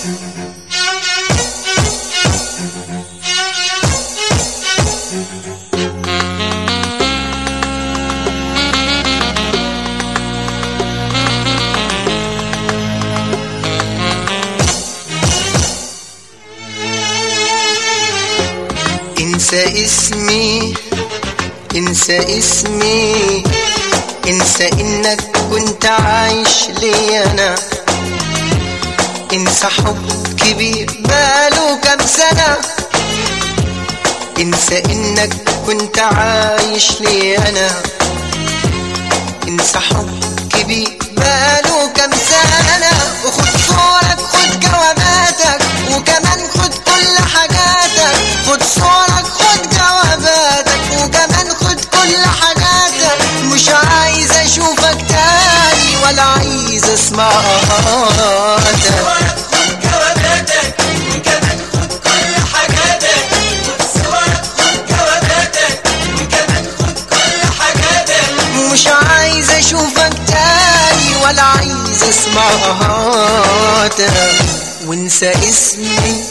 انسى اسمي انسى اسمي انسى انك كنت عايش لي انا انسى حب كبير بقاله كام سنة انسى انك كنت عايش لي انا انسى حب كبير بقاله كام سنة وخد صورك خد جواباتك وكمان خد كل حاجاتك خد صورك خد جواباتك وكمان خد كل حاجاتك مش عايز اشوفك تاني ولا عايز اسمع اصواتك خد جواباتك وكمان خد كل حاجاتك خد صورك خد جواباتك وكمان خد كل حاجاتك مش عايز اشوفك تاني ولا عايز اسمع اهاتك وانسى اسمي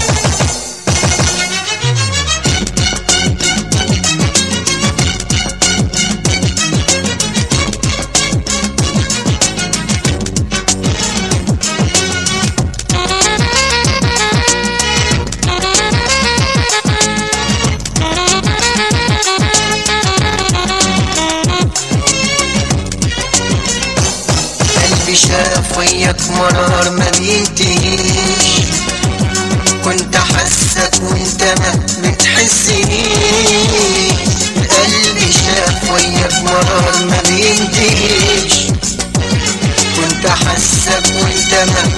قلبي شاف وياك مرار ما بينتهيش كنت حاسك وانت ما بتحسنيش قلبي شاف وياك مرار ما بينتهيش كنت حاسك وانت ما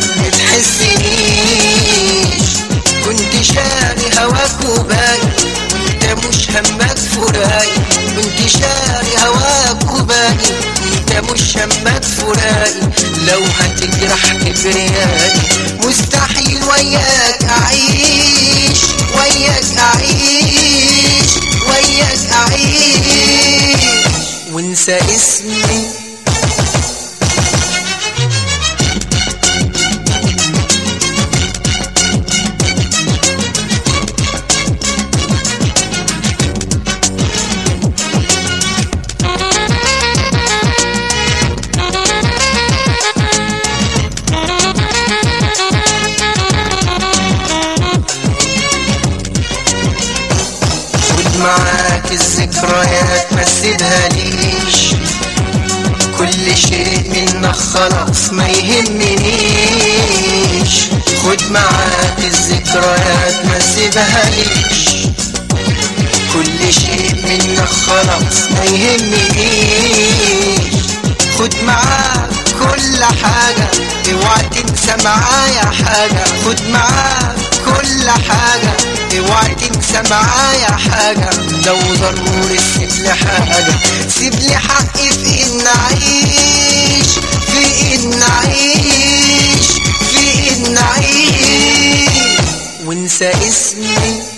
بتحسنيش كنت شاري هواك وباقي وانت مش همك فراقي كنت شاري هواك وباقي انت مش همك فراقي لو هتجرح كبريائي مستحيل وياك اعيش وياك اعيش وياك اعيش وانسى اسمي خد معاك الذكريات ما تسيبها ليش كل شيء منا خلاص ما يهمنيش خد معاك الذكريات ما تسيبها ليش كل شيء منا خلاص ما يهمنيش خد معاك كل حاجة اوعى تنسى معايا حاجة خد معاك كل حاجة اوعى تنسى معايا حاجة لو ضروري سيب لي حاجة سيب لي حقي في ان اعيش في ان اعيش في ان اعيش وانسى اسمي